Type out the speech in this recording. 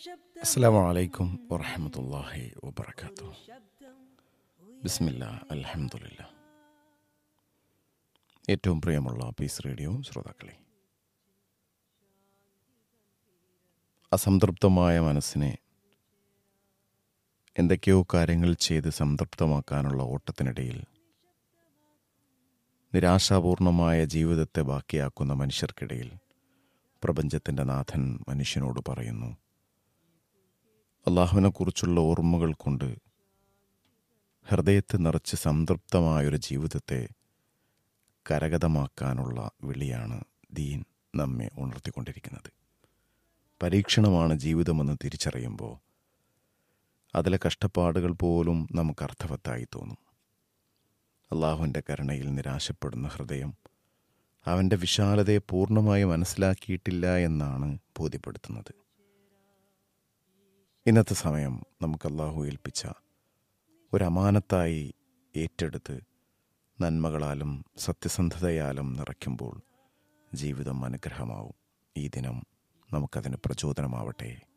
അസ്സാം വലൈക്കും വറഹമത്തല്ലാഹി വബർക്കാത്തു ബിസ്മില്ല അലഹമുല്ല ഏറ്റവും പ്രിയമുള്ള പീസ് റേഡിയോ ശ്രോതാക്കളെ അസംതൃപ്തമായ മനസ്സിനെ എന്തൊക്കെയോ കാര്യങ്ങൾ ചെയ്ത് സംതൃപ്തമാക്കാനുള്ള ഓട്ടത്തിനിടയിൽ നിരാശാപൂർണമായ ജീവിതത്തെ ബാക്കിയാക്കുന്ന മനുഷ്യർക്കിടയിൽ പ്രപഞ്ചത്തിൻ്റെ നാഥൻ മനുഷ്യനോട് പറയുന്നു അള്ളാഹുവിനെക്കുറിച്ചുള്ള ഓർമ്മകൾ കൊണ്ട് ഹൃദയത്തെ നിറച്ച് സംതൃപ്തമായൊരു ജീവിതത്തെ കരഗതമാക്കാനുള്ള വിളിയാണ് ദീൻ നമ്മെ ഉണർത്തിക്കൊണ്ടിരിക്കുന്നത് പരീക്ഷണമാണ് ജീവിതമെന്ന് തിരിച്ചറിയുമ്പോൾ അതിലെ കഷ്ടപ്പാടുകൾ പോലും നമുക്ക് അർത്ഥവത്തായി തോന്നും അള്ളാഹുവിൻ്റെ കരുണയിൽ നിരാശപ്പെടുന്ന ഹൃദയം അവൻ്റെ വിശാലതയെ പൂർണ്ണമായി മനസ്സിലാക്കിയിട്ടില്ല എന്നാണ് ബോധ്യപ്പെടുത്തുന്നത് ഇന്നത്തെ സമയം നമുക്ക് അള്ളാഹു ഏൽപ്പിച്ച ഒരു അമാനത്തായി ഏറ്റെടുത്ത് നന്മകളാലും സത്യസന്ധതയാലും നിറയ്ക്കുമ്പോൾ ജീവിതം അനുഗ്രഹമാവും ഈ ദിനം നമുക്കതിന് പ്രചോദനമാവട്ടെ